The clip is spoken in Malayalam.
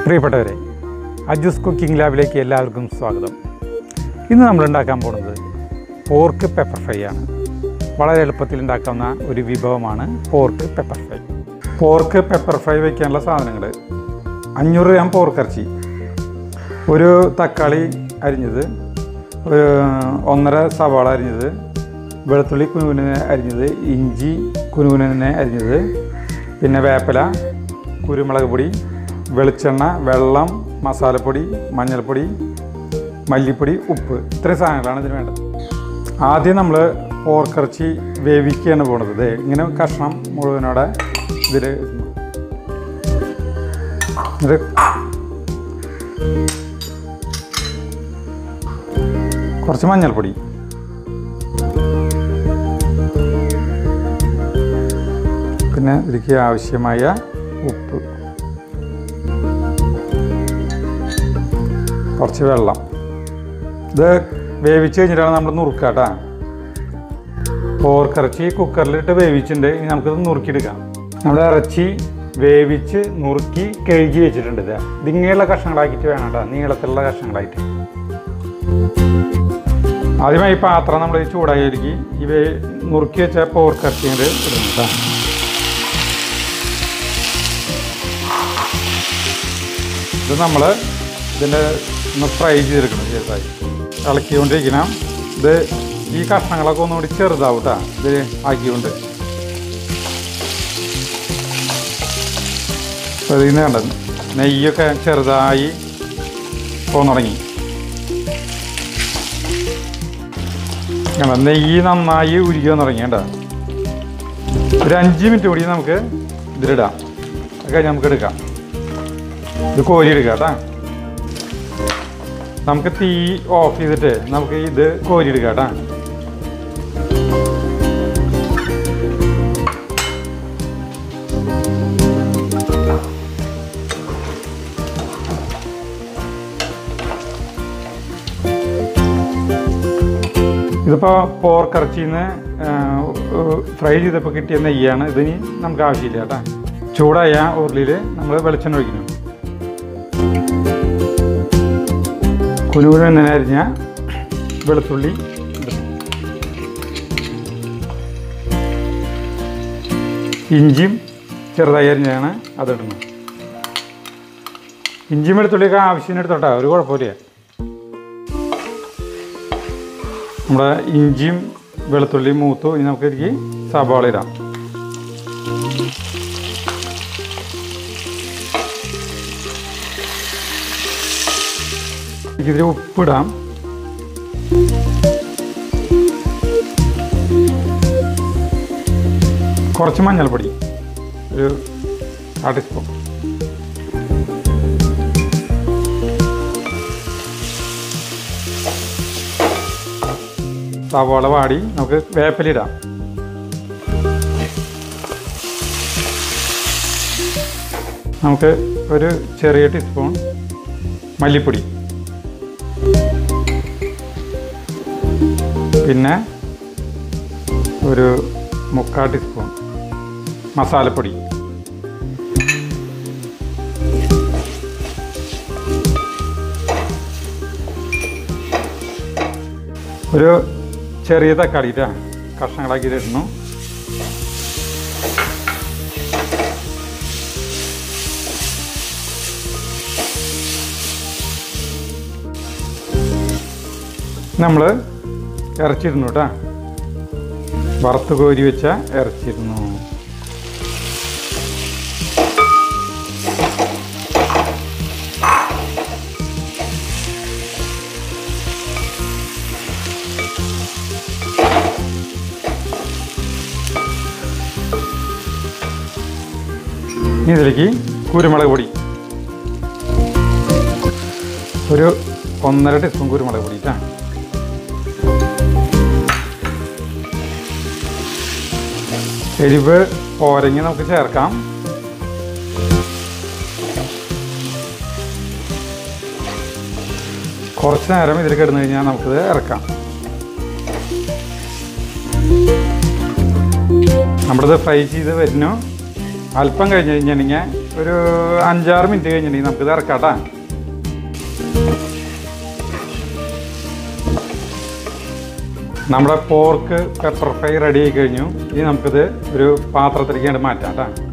പ്രിയപ്പെട്ടവരെ അജുസ് കുക്കിംഗ് ലാബിലേക്ക് എല്ലാവർക്കും സ്വാഗതം ഇന്ന് നമ്മൾ ഉണ്ടാക്കാൻ പോകുന്നത് പോർക്ക് പെപ്പർ ഫ്രൈ ആണ് വളരെ എളുപ്പത്തിൽ ഉണ്ടാക്കാവുന്ന ഒരു വിഭവമാണ് pork pepper fry pork pepper fry വയ്ക്കാനുള്ള സാധനങ്ങൾ അഞ്ഞൂറ് ഗ്രാം പോർക്കിറച്ചി ഒരു തക്കാളി അരിഞ്ഞത് ഒരു ഒന്നര സവാള അരിഞ്ഞത് വെളുത്തുള്ളി കുനുകുനെ അരിഞ്ഞത് ഇഞ്ചി കുനുകുനെ അരിഞ്ഞത് പിന്നെ വേപ്പില കുരുമുളക് പൊടി വെളിച്ചെണ്ണ വെള്ളം മസാലപ്പൊടി മഞ്ഞൾപ്പൊടി മല്ലിപ്പൊടി ഉപ്പ് ഇത്രയും സാധനങ്ങളാണ് ഇതിന് വേണ്ടത് ആദ്യം നമ്മൾ പോർക്കിറച്ചി വേവിക്കുകയാണ് പോണത് ദേ ഇങ്ങനെ കഷ്ണം മുഴുവനോടെ ഇതിൽ ഇത് കുറച്ച് മഞ്ഞൾപ്പൊടി പിന്നെ ഇതിലേക്ക് ആവശ്യമായ ഉപ്പ് കുറച്ച് വെള്ളം ഇത് വേവിച്ച് കഴിഞ്ഞിട്ടാണ് നമ്മൾ നുറുക്കുക കേട്ടോ പോർക്കിറച്ചി കുക്കറിലിട്ട് വേവിച്ചിട്ടുണ്ട് ഇനി നമുക്കിത് നുറുക്കിയെടുക്കാം നമ്മുടെ ഇറച്ചി വേവിച്ച് നുറുക്കി കഴുകി വെച്ചിട്ടുണ്ട് ഇത് ഇതിങ്ങനെയുള്ള കഷ്ണങ്ങളാക്കിയിട്ട് വേണം കേട്ടോ നീളത്തിലുള്ള കഷ്ണങ്ങളായിട്ട് ആദ്യമായി ഈ പാത്രം നമ്മൾ ചൂടായിരിക്കും ഈ വേ നുറുക്കി വെച്ച പോർക്കിറച്ചി ഇങ്ങോട്ട് ഇടുന്നു കേട്ടോ ഇത് നമ്മൾ ഇതിൻ്റെ ഒന്ന് ഫ്രൈ ചെയ്തെടുക്കണം ചെറുതായി ഇളക്കിക്കൊണ്ടിരിക്കണം ഇത് ഈ കഷ്ണങ്ങളൊക്കെ ഒന്നുകൂടി ചെറുതാവും കേട്ടോ ഇത് ആക്കിക്കൊണ്ട് അപ്പോൾ ഇതിൽ നിന്ന് കണ്ടത് നെയ്യൊക്കെ ചെറുതായി പോകാൻ തുടങ്ങി കണ്ടോ നെയ്യ് നന്നായി ഉരുകാൻ തുടങ്ങി കേട്ടോ ഒരു അഞ്ച് മിനിറ്റ് കൂടി നമുക്ക് ഇതിലിടാം അത് കഴിഞ്ഞ് നമുക്ക് എടുക്കാം ഇത് കോരി എടുക്കാം കേട്ടോ നമുക്ക് തീ ഓഫ് ചെയ്തിട്ട് നമുക്ക് ഇത് കോരി എടുക്കാം കേട്ടോ ഇതിപ്പോൾ പോർക്കിറച്ചിയിൽ നിന്ന് ഫ്രൈ ചെയ്തപ്പോൾ കിട്ടിയ നെയ്യാണ് ഇതിന് നമുക്ക് ആവശ്യമില്ല കേട്ടോ ചൂടായ ഉരുളിയിൽ നമ്മൾ വെളിച്ചെണ്ണ ഒഴിക്കണം കുനുകുന തന്നെ അരിഞ്ഞ വെളുത്തുള്ളി ഇടണം. ഇഞ്ചിയും ചെറുതായി അരിഞ്ഞാണ് അതിടണം ഇഞ്ചിയും വെളുത്തുള്ളിയൊക്കെ ആവശ്യത്തിന് എടുത്തോട്ടെ ഒരു കുഴപ്പമില്ല നമ്മുടെ ഇഞ്ചിയും വെളുത്തുള്ളിയും മൂത്തു ഇനി നമുക്ക് ഇതിലേക്ക് സവാള ഇടാം ഇതിൽ ഉപ്പിടാം കുറച്ച് മഞ്ഞൾപ്പൊടി ഒരു കാ ടീസ്പൂൺ സവാള വാടി നമുക്ക് വേപ്പിലിടാം നമുക്ക് ഒരു ചെറിയ ടീസ്പൂൺ മല്ലിപ്പൊടി പിന്നെ ഒരു മുക്കാൽ ടീസ്പൂൺ മസാലപ്പൊടി ഒരു ചെറിയ തക്കാളി ഇട്ടാ കഷ്ണങ്ങളാക്കി ഇടുന്നു നമ്മൾ ഇറച്ചിരുന്നു കേട്ടോ വറുത്ത് കോരി വെച്ച ഇറച്ചിരുന്നു ഇനി ഇതിലേക്ക് കുരുമുളക് പൊടി ഒരു ഒന്നര ടീസ്പൂൺ കുരുമുളക് പൊടി കേട്ടോ എരിവ് പോരെങ്കിൽ നമുക്ക് ചേർക്കാം കുറച്ച് നേരം ഇതിൽ കിടന്നു കഴിഞ്ഞാൽ നമുക്കിത് ഇറക്കാം നമ്മളിത് ഫ്രൈ ചെയ്ത് വരുന്നു അല്പം കഴിഞ്ഞ് കഴിഞ്ഞിട്ടുണ്ടെങ്കിൽ ഒരു അഞ്ചാറ് മിനിറ്റ് കഴിഞ്ഞിട്ടുണ്ടെങ്കിൽ നമുക്കിത് ഇറക്കാം കേട്ടോ നമ്മുടെ പോർക്ക് പെപ്പർ ഫ്രൈ റെഡി ആയി കഴിഞ്ഞു ഇനി നമുക്കിത് ഒരു പാത്രത്തിലേക്ക് മാറ്റാം കേട്ടോ